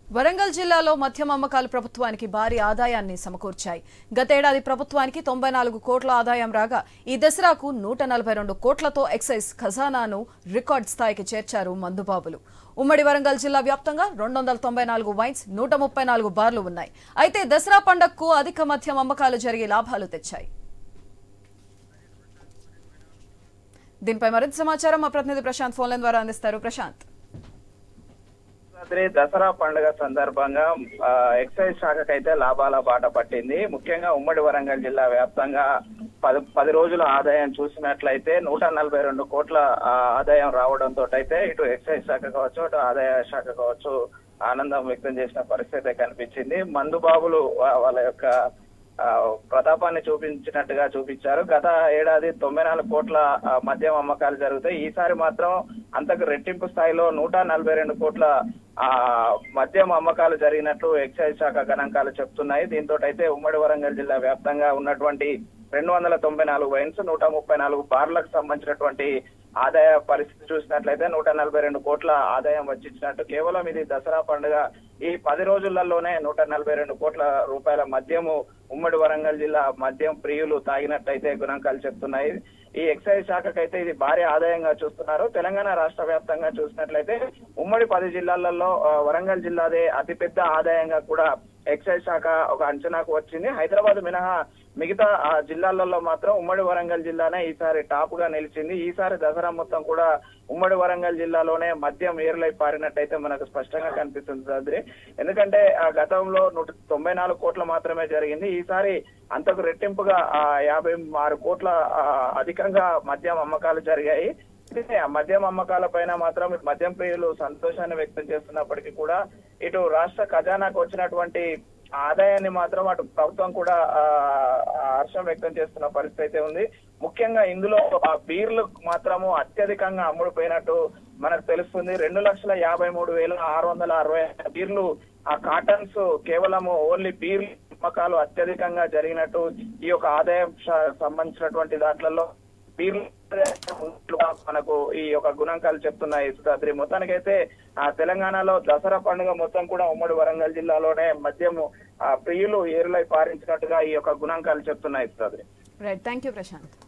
వరంగల్ జిల్లాలో మద్యం అమ్మకాలు ప్రభుత్వానికి భారీ ఆదాయాన్ని సమకూర్చాయి గతేడాది ప్రభుత్వానికి తొంభై నాలుగు కోట్ల ఆదాయం రాగా ఈ దసరాకు నూట నలభై రెండు కోట్లతో ఎక్సైజ్ ఖజానాను రికార్డ్ స్థాయికి చేర్చారు మందుబాబులు ఉమ్మడి వరంగల్ జిల్లా వ్యాప్తంగా రెండు వందల తొంభై నాలుగు వైన్స్ నూట ముప్పై నాలుగు బార్లు ఉన్నాయి అయితే దసరా పండగకు అధిక మద్యం అమ్మకాలు జరిగి లాభాలు తెచ్చాయి దీనిపై మరింత సమాచారం మా ప్రతినిధి ప్రశాంత్ ఫోన్లైన్ ద్వారా అందిస్తారు ప్రశాంత్ రాత్రి దసరా పండుగ సందర్భంగా ఆ, ఎక్సైజ్ శాఖకైతే లాభాల బాట పట్టింది ముఖ్యంగా ఉమ్మడి వరంగల్ జిల్లా వ్యాప్తంగా పది పది రోజుల ఆదాయం చూసినట్లయితే నూట నలభై రెండు కోట్ల ఆ, ఆదాయం రావడంతో అయితే ఇటు ఎక్సైజ్ శాఖ కావచ్చు అటు ఆదాయ శాఖ కావచ్చు ఆనందం వ్యక్తం చేసిన పరిస్థితి కనిపించింది మందు బాబులు వా- వాళ్ళ యొక్క ఆ, ప్రతాపాన్ని చూపించినట్టుగా చూపించారు గత ఏడాది తొంభై నాలుగు కోట్ల ఆ, మద్యం అమ్మకాలు జరుగుతాయి ఈసారి మాత్రం అంతకు రెట్టింపు స్థాయిలో నూట నలభై రెండు కోట్ల ఆ మద్యం అమ్మకాలు జరిగినట్లు ఎక్సైజ్ శాఖ గణాంకాలు చెప్తున్నాయి దీంతో అయితే ఉమ్మడి వరంగల్ జిల్లా వ్యాప్తంగా ఉన్నటువంటి రెండు వందల తొంభై నాలుగు వైన్స్ నూట ముప్పై నాలుగు బార్లకు సంబంధించినటువంటి ఆదాయ పరిస్థితి చూసినట్లయితే నూట నలభై రెండు కోట్ల ఆదాయం వచ్చించినట్టు కేవలం ఇది దసరా పండుగ ఈ పది రోజులలోనే నూట నలభై రెండు కోట్ల రూపాయల మద్యము ఉమ్మడి వరంగల్ జిల్లా మద్యం ప్రియులు తాగినట్టయితే గణాంకాలు చెప్తున్నాయి ఈ ఎక్సైజ్ శాఖకైతే ఇది భారీ ఆదాయంగా చూస్తున్నారు తెలంగాణ రాష్ట్ర వ్యాప్తంగా చూసినట్లయితే ఉమ్మడి పది జిల్లాలలో ఆ, వరంగల్ జిల్లాదే అతిపెద్ద ఆదాయంగా కూడా ఎక్సైజ్ శాఖ ఒక అంచనాకు వచ్చింది హైదరాబాద్ మినహా మిగతా ఆ జిల్లాలలో మాత్రం ఉమ్మడి వరంగల్ జిల్లానే ఈసారి టాప్ గా నిలిచింది ఈసారి దసరా మొత్తం కూడా ఉమ్మడి వరంగల్ జిల్లాలోనే మద్యం ఏర్లై పారినట్టయితే మనకు స్పష్టంగా కనిపిస్తుంది చౌదరి ఎందుకంటే ఆ గతంలో నూట తొంభై నాలుగు కోట్ల మాత్రమే జరిగింది ఈసారి అంతకు రెట్టింపుగా ఆ యాభై ఆరు కోట్ల ఆ, అధికంగా మద్యం అమ్మకాలు జరిగాయి అయితే ఆ మద్యం అమ్మకాల పైన మాత్రం మద్యం ప్రియులు సంతోషాన్ని వ్యక్తం చేస్తున్నప్పటికీ కూడా ఇటు రాష్ట్ర ఖజానాకు వచ్చినటువంటి ఆదాయాన్ని మాత్రం అటు ప్రభుత్వం కూడా ఆ, ఆ హర్షం వ్యక్తం చేస్తున్న పరిస్థితి అయితే ఉంది ముఖ్యంగా ఇందులో ఆ బీర్లు మాత్రము అత్యధికంగా అమ్ముడుపోయినట్టు మనకు తెలుస్తుంది రెండు లక్షల యాభై మూడు వేల ఆరు వందల అరవై బీర్లు ఆ కాటన్స్ కేవలము ఓన్లీ బీర్ అమ్మకాలు అత్యధికంగా జరిగినట్టు ఈ యొక్క ఆదాయం శ- సంబంధించినటువంటి దాంట్లలో బీర్లు మనకు ఈ యొక్క గుణాంకాలు చెప్తున్నాయి సుధాద్రి మొత్తానికైతే ఆ తెలంగాణలో దసరా పండుగ మొత్తం కూడా ఉమ్మడి వరంగల్ జిల్లాలోనే మద్యము ఆ ప్రియులు ఏరులై పారించినట్టుగా ఈ యొక్క గుణాంకాలు చెప్తున్నాయి Sudhadri right thank you Prashanth